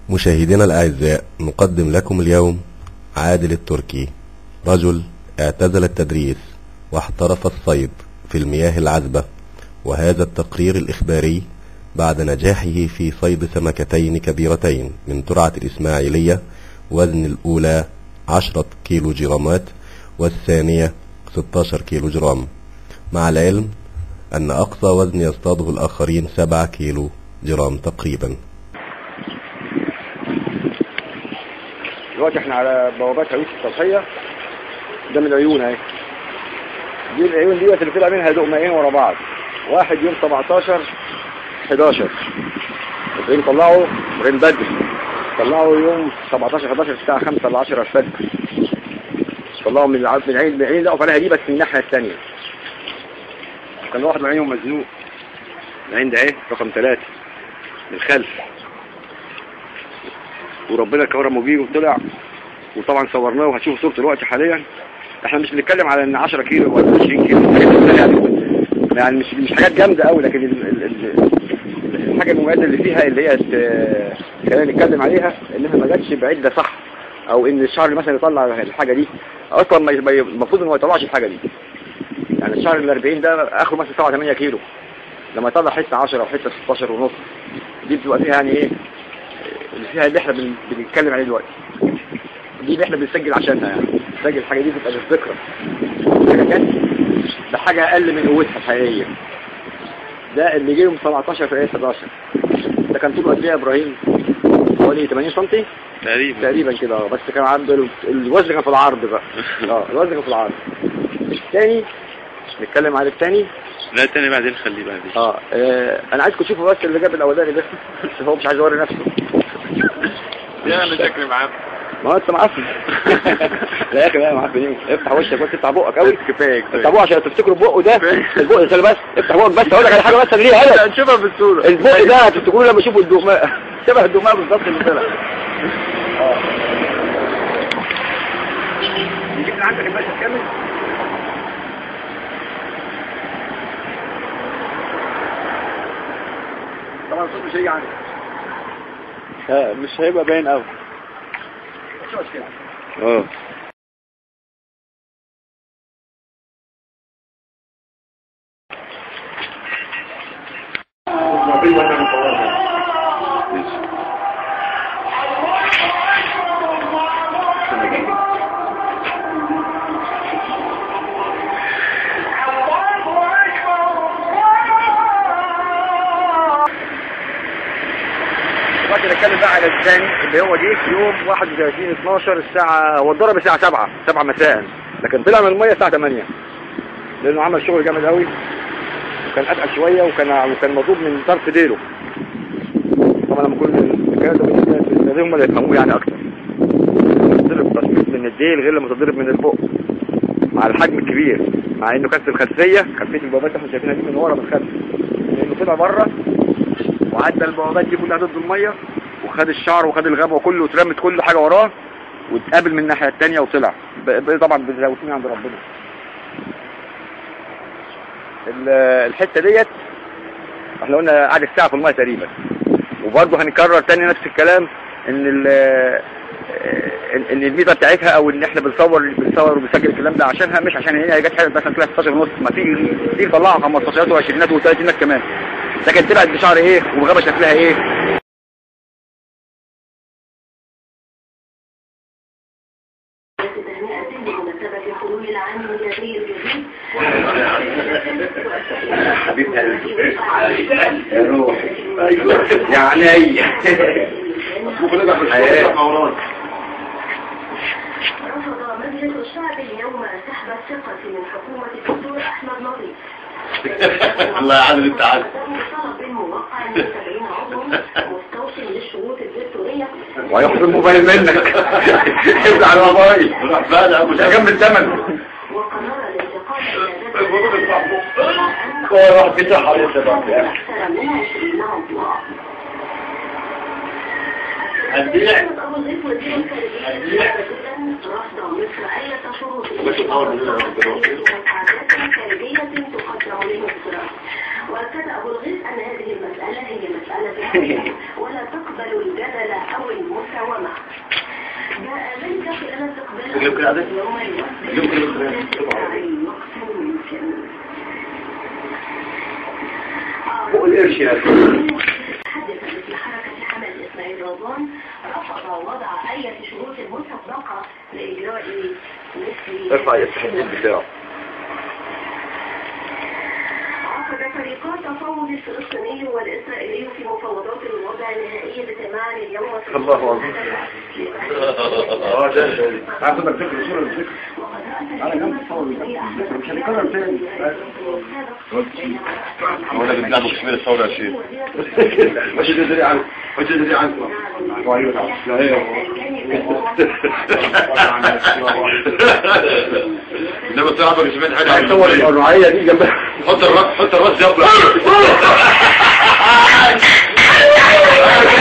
مشاهدينا الأعزاء نقدم لكم اليوم عادل التركي رجل اعتزل التدريس واحترف الصيد في المياه العذبة وهذا التقرير الإخباري بعد نجاحه في صيد سمكتين كبيرتين من ترعة الإسماعيلية وزن الأولى عشرة كيلو جرامات والثانية 16 كيلو جرام مع العلم أن أقصى وزن يصطاده الآخرين 7 كيلو جرام تقريبا دلوقتي احنا على بوابات هويس السطحية ده من العيون اهي دي العيون ديت اللي طلع منها دقمين ورا بعض واحد يوم 17 11 وبعدين طلعوا وبعدين بدري طلعوا يوم 17 11 الساعة 5 ل 10 الفجر طلعوا من الع- من العين من العين اللي وقف عليها دي بس من الناحية الثانية كان واحد من عينهم مزنوق العين ده اهي رقم ثلاثة من الخلف وربنا كرمه بيه وطلع وطبعا صورناه وهتشوفوا صورته دلوقتي حاليا احنا مش بنتكلم على ان 10 كيلو ولا 20 كيلو يعني يعني مش مش حاجات جامده قوي لكن ال ال ال الحاجه المميزه اللي فيها اللي هي ت- خلينا نتكلم عليها انها ما جاتش بعده صح او ان الشهر مثلا يطلع الحاجه دي اصلا ما- ما- المفروض انه ما يطلعش الحاجه دي يعني الشهر ال 40 ده اخره مثلا 7 8 كيلو لما يطلع حته 10 او حته 16 ونص دي بتبقى فيها يعني ايه اللي فيها اللي احنا بن- بنتكلم عليه دلوقتي دي اللي احنا بنسجل عشانها يعني بنسجل الحاجه دي تبقى للذكرى حاجه كانت بحاجه اقل من قوتها الحقيقيه ده اللي جه يوم 17 في 11 ده كان طوله قد ايه يا ابراهيم حوالي 80 سم تقريبا تقريبا كده اه بس كان عنده ال- الوزن كان في العرض بقى اه الوزن كان في العرض الثاني نتكلم على الثاني لا التاني بعدين خليه بعدين اه, آه انا عايزكم تشوفوا بس اللي جاب الاولاني ده بس هو مش عايز يوري نفسه يا انا شكلي معاه ما هو انت معفن لا يا اخي لا معفن ايه افتح وشك بس افتح بقك قوي كفايه افتح بقك عشان تفتكروا بقه ده البق ده بس افتح بقك بس اقول لك على حاجه بس ليه هدف هنشوفها في الصورة البق ده هتفتكروه لما تشوفوا الدماء شبه الدماء بالظبط اللي طلع اه يجيب لي عندك الباشا تكمل طبعا الصوت مش هيجي عندك مش هيبقى باين قوي مش مشكله اه دلوقتي نتكلم بقى على الثاني اللي هو جه في يوم 31 12 الساعة هو اتضرب الساعة 7 7 مساء لكن طلع من المية الساعة 8 لأنه عمل شغل جامد قوي وكان أتقل شوية وكان وكان مطلوب من طرف ديله طبعا لما كل الكلام ده بالنسبة هم اللي يفهموه يعني أكتر تضرب تصميم من الديل غير لما تضرب من البق مع الحجم الكبير مع انه كانت في الخلفية خلفية البوابات اللي احنا شايفينها دي من ورا من الخلف لانه طلع بره وعدى البوابات دي كلها ضد المية وخد الشعر وخد الغابة وكله واترمت كل حاجة وراه واتقابل من الناحية التانية وطلع ب- ب- طبعا بزاوتين عند ربنا ال- الحتة ديت احنا قلنا قعد الساعة في المية تقريبا وبرضه هنكرر تاني نفس الكلام ان ال ان إن الميزه بتاعتها او ان احنا بنصور بنصور وبنسجل الكلام ده عشانها مش عشان هي جت حاجه مثلا طلعت 16 ونص ما في في طلعوا 15 وعشرينات وثلاثينات كمان لكن طلعت بشعر ايه والغابه شكلها ايه تهنئة بمناسبة حلول العام الميلادي الجديد يا روحي يا عيني رفض مجلس الشعب اليوم سحب الثقة من حكومة الدكتور أحمد لطيف الله يعلم انت عارف طلب موقع من 70 عضو مستوفي للشروط الدستورية وهياخد الموبايل منك ابدا على الموبايل روح بقى ده ابو مش هكمل الثمن وقرر الانتقال إلى ذات هو واحد بيصحى لسه بقى أكثر من 20 عضو هتبيع أبو الغيث وزير الخارجية رفض مصر أي شروط بس الأول من هنا ومساعدات خارجية تقدم لمصر وأكد أبو الغيث أن هذه المسألة هي مسألة حقيقية ولا تقبل الجدل أو المساومة جاء ذلك خلال استقبال نجيب كده عدد؟ يوم نجيب كده الوفد المقصود الممكن فوق القرش يا أخي. حدث مثل حركة حمل إسماعيل رضوان رفض وضع أي شروط مسبقة لإجراء مثل ارفع التحديد بتاعه عقد فريقا التفاوض الفلسطيني والإسرائيلي في مفاوضات الوضع النهائي بتمام اليوم في الله أكبر. اه ده ده هاخد الفكرة صورة الفكرة على جنب تصور مش هنكرر تاني هو ده بتلعب كشمير الثورة يا شيخ مش تدري عنه مش تدري عنه لا هي انما بتلعب كشمير حاجة هتصور الرعية دي جنبها حط الراس حط الراس يلا